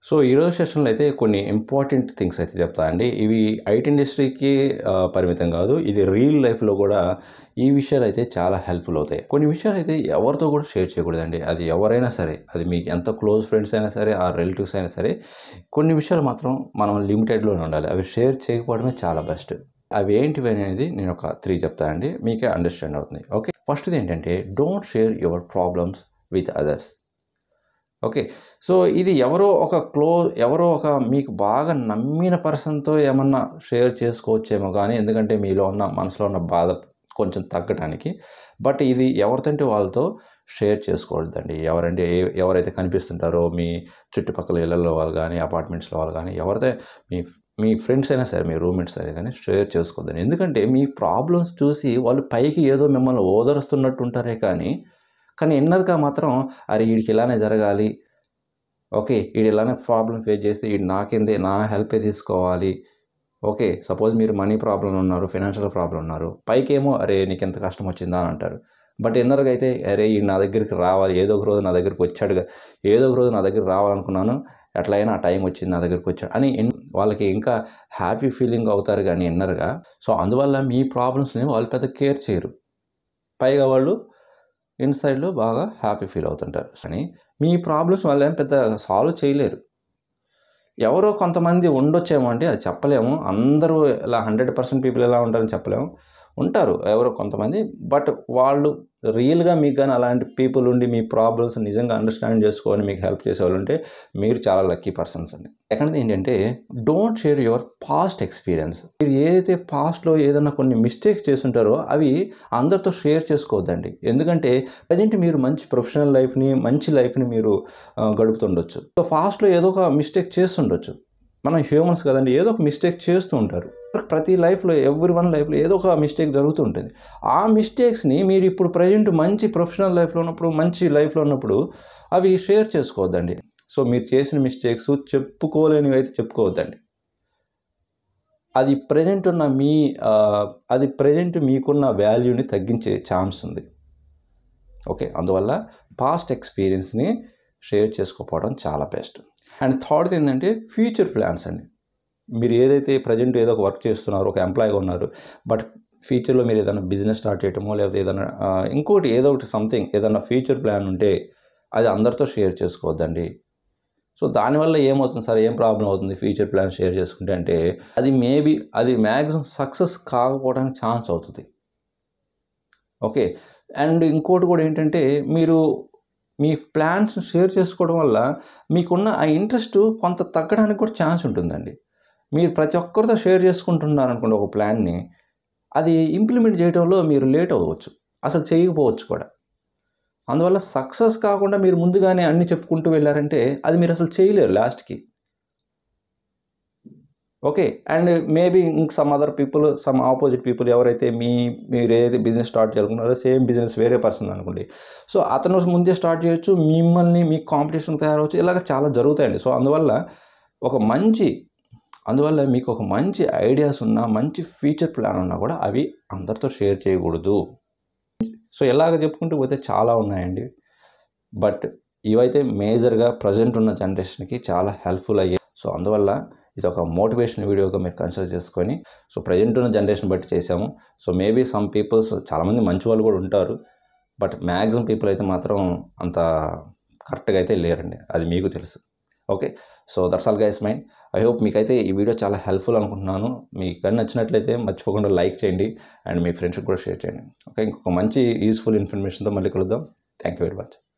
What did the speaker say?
so ఈరోజు సెషన్లో అయితే కొన్ని ఇంపార్టెంట్ థింగ్స్ అయితే చెప్తా అండి ఇవి ఐటీ ఇండస్ట్రీకి ఆ, పరిమితం కాదు ఇది రియల్ లైఫ్లో కూడా ఈ విషయాలు అయితే చాలా హెల్ప్ఫుల్ అవుతాయి కొన్ని విషయాలు అయితే ఎవరితో కూడా షేర్ చేయకూడదండి అది ఎవరైనా సరే అది మీకు ఎంత క్లోజ్ ఫ్రెండ్స్ అయినా సరే ఆ రిలేటివ్స్ అయినా సరే కొన్ని విషయాలు మాత్రం మనం లిమిటెడ్లోనే ఉండాలి అవి షేర్ చేయకపోవడమే చాలా బెస్ట్ అవి ఏంటివి అనేది నేను ఒక త్రీ చెప్తా అండి మీకే అండర్స్టాండ్ అవుతుంది ఓకే ఫస్ట్ది ఏంటంటే don't share your problems with others okay so ఇది ఎవరో ఒక క్లోజ్ ఎవరో ఒక మీకు బాగా నమ్మిన పర్సన్తో ఏమన్నా షేర్ చేసుకోవచ్చేమో కానీ ఎందుకంటే మీలో ఉన్న మనసులో ఉన్న బాధ కొంచెం తగ్గడానికి బట్ ఇది ఎవరితంటే వాళ్ళతో షేర్ చేసుకోవద్దండి ఎవరంటే ఏ- ఎవరైతే కనిపిస్తుంటారో మీ చుట్టుపక్కల ఇళ్ళల్లో వాళ్ళు కానీ అపార్ట్మెంట్స్లో వాళ్ళు కానీ ఎవరైతే మీ మీ ఫ్రెండ్స్ అయినా సరే మీ రూమ్మేట్స్ అయినా కానీ షేర్ చేసుకోవద్దండి ఎందుకంటే మీ ప్రాబ్లమ్స్ చూసి వాళ్ళు పైకి ఏదో మిమ్మల్ని ఓదరుస్తున్నట్టు ఉంటారే కానీ కానీ ఇన్నర్గా మాత్రం అరే వీడికి ఇలానే జరగాలి ఓకే వీడు ఇలానే ప్రాబ్లం ఫేస్ చేస్తే వీడు నాకేందే నా హెల్పే తీసుకోవాలి ఓకే సపోజ్ మీరు మనీ ప్రాబ్లం ఉన్నారు ఫైనాన్షియల్ ప్రాబ్లం ఉన్నారు పైకేమో అరే నీకు ఎంత కష్టం వచ్చిందా అని అంటారు బట్ ఇన్నర్గా అయితే అరే ఈ నా దగ్గరికి రావాలి ఏదో ఒక రోజు నా దగ్గరికి వచ్చాడుగా ఏదో ఒక రోజు నా దగ్గరికి రావాలనుకున్నాను ఎట్లయినా ఆ టైం వచ్చింది నా దగ్గరికి వచ్చాడు అని ఇన్- వాళ్ళకి ఇంకా హ్యాపీ ఫీలింగ్ అవుతారు కానీ ఇన్నర్గా సో అందువల్ల మీ ప్రాబ్లమ్స్ని వాళ్ళు పెద్ద కేర్ చేయరు పైగా వాళ్ళు ఇన్సైడ్లో బాగా హ్యాపీ ఫీల్ అవుతుంటారు కానీ మీ ప్రాబ్లమ్స్ వాళ్ళు ఏం పెద్ద సాల్వ్ చేయలేరు ఎవరో కొంతమంది ఉండొచ్చేమో అండి అది చెప్పలేము అందరూ ఇలా హండ్రెడ్ పర్సెంట్ పీపుల్ ఎలా ఉంటారని చెప్పలేము ఉంటారు ఎవరో కొంతమంది బట్ వాళ్ళు రియల్గా మీకు కానీ అలాంటి పీపుల్ ఉండి మీ ప్రాబ్లమ్స్ నిజంగా అండర్స్టాండ్ చేసుకొని మీకు హెల్ప్ చేసేవాళ్ళు ఉంటే మీరు చాలా లక్కీ పర్సన్స్ అండి సెకండ్ ఏంటంటే don't share your past experience మీరు ఏదైతే పాస్ట్లో ఏదైనా కొన్ని మిస్టేక్స్ చేస్తుంటారో అవి అందరితో షేర్ చేసుకోవద్దండి ఎందుకంటే ప్రజెంట్ మీరు మంచి ప్రొఫెషనల్ లైఫ్ని మంచి లైఫ్ని మీరు ఆ, గడుపుతుండొచ్చు సో ఫాస్ట్లో ఏదో ఒక మిస్టేక్ చేస్తుండొచ్చు మనం హ్యూమన్స్ కదండి ఏదో ఒక మిస్టేక్ చేస్తూ ఉంటారు ప్రతి లైఫ్లో ఎవ్రీ వన్ లైఫ్లో ఏదో ఒక మిస్టేక్ జరుగుతూ ఉంటుంది ఆ మిస్టేక్స్ని మీరు ఇప్పుడు ప్రజెంట్ మంచి ప్రొఫెషనల్ లైఫ్లో ఉన్నప్పుడు మంచి లైఫ్లో ఉన్నప్పుడు అవి షేర్ చేసుకోవద్దండి సో మీరు చేసిన మిస్టేక్స్ చెప్పుకోలేనివి అయితే చెప్పుకోవద్దండి అది ప్రజెంట్ ఉన్న మీ ఆ, అది ప్రజెంట్ మీకున్న వాల్యూని తగ్గించే ఛాన్స్ ఉంది ఓకే అందువల్ల పాస్ట్ ఎక్స్పీరియన్స్ని షేర్ చేసుకోకపోవడం చాలా బెస్ట్ అండ్ థర్డ్ ఏంటంటే ఫ్యూచర్ ప్లాన్స్ అండి మీరు ఏదైతే ప్రజెంట్ ఏదో ఒక వర్క్ చేస్తున్నారో ఒక ఎంప్లాయీగా ఉన్నారు బట్ ఫ్యూచర్లో మీరు ఏదైనా బిజినెస్ స్టార్ట్ చేయటమో లేకపోతే ఏదైనా ఆ, ఇంకోటి ఏదో ఒకటి సంథింగ్ ఏదైనా ఫ్యూచర్ ప్లాన్ ఉంటే అది అందరితో షేర్ చేసుకోవద్దండి సో దానివల్ల ఏమవుతుంది సార్ ఏం ప్రాబ్లం అవుతుంది ఫ్యూచర్ ప్లాన్ షేర్ చేసుకుంటే అంటే అది మేబీ అది మ్యాక్సిమం సక్సెస్ కాకపోవడానికి ఛాన్స్ అవుతుంది ఓకే అండ్ ఇంకోటి కూడా ఏంటంటే మీరు మీ ప్లాన్స్ షేర్ చేసుకోవడం వల్ల మీకున్న ఆ ఇంట్రెస్ట్ కొంత తగ్గడానికి కూడా ఛాన్స్ ఉంటుందండి మీరు ప్రతి ఒక్కరితో షేర్ చేసుకుంటున్నారు అనుకోండి ఒక ప్లాన్ని అది ఇంప్లిమెంట్ చేయడంలో మీరు లేట్ అవ్వచ్చు అసలు చేయకపోవచ్చు కూడా అందువల్ల సక్సెస్ కాకుండా మీరు ముందుగానే అన్ని చెప్పుకుంటూ వెళ్ళారంటే అది మీరు అసలు చేయలేరు లాస్ట్కి ఓకే అండ్ మేబీ ఇంక some other people some opposite people ఎవరైతే మీ మీరు ఏదైతే బిజినెస్ స్టార్ట్ చేయాలనుకున్నారో సేమ్ బిజినెస్ వేరే పర్సన్ అనుకోండి సో అతను ముందే స్టార్ట్ చేయొచ్చు మిమ్మల్ని మీ కాంపిటీషన్ తయారవచ్చు ఇలాగ చాలా జరుగుతాయండి సో అందువల్ల ఒక మంచి అందువల్ల మీకు ఒక మంచి ఐడియాస్ ఉన్నా మంచి ఫ్యూచర్ ప్లాన్ ఉన్నా కూడా అవి అందరితో షేర్ చేయకూడదు సో ఎలాగ చెప్పుకుంటూ పోతే చాలా ఉన్నాయండి బట్ ఇవైతే మేజర్గా ప్రజెంట్ ఉన్న జనరేషన్కి చాలా హెల్ప్ఫుల్ అయ్యాయి సో అందువల్ల ఇది ఒక మోటివేషన్ వీడియోగా మీరు కన్సిడర్ చేసుకొని సో ప్రజెంట్ ఉన్న జనరేషన్ బట్టి చేసాము సో మేబీ సమ్ పీపుల్స్ చాలామంది మంచి వాళ్ళు కూడా ఉంటారు బట్ మ్యాక్సిమం పీపుల్ అయితే మాత్రం అంత కరెక్ట్గా అయితే లేరండి అది మీకు తెలుసు okay so that's all guys mind I hope మీకైతే ఈ వీడియో చాలా హెల్ప్ఫుల్ అనుకుంటున్నాను మీకు కానీ నచ్చినట్లయితే మర్చిపోకుండా లైక్ చేయండి అండ్ మీ ఫ్రెండ్స్కి కూడా షేర్ చేయండి ఓకే ఇంకొక మంచి యూస్ఫుల్ ఇన్ఫర్మేషన్తో మళ్ళీ కలుద్దాం థ్యాంక్ యూ వెరీ మచ్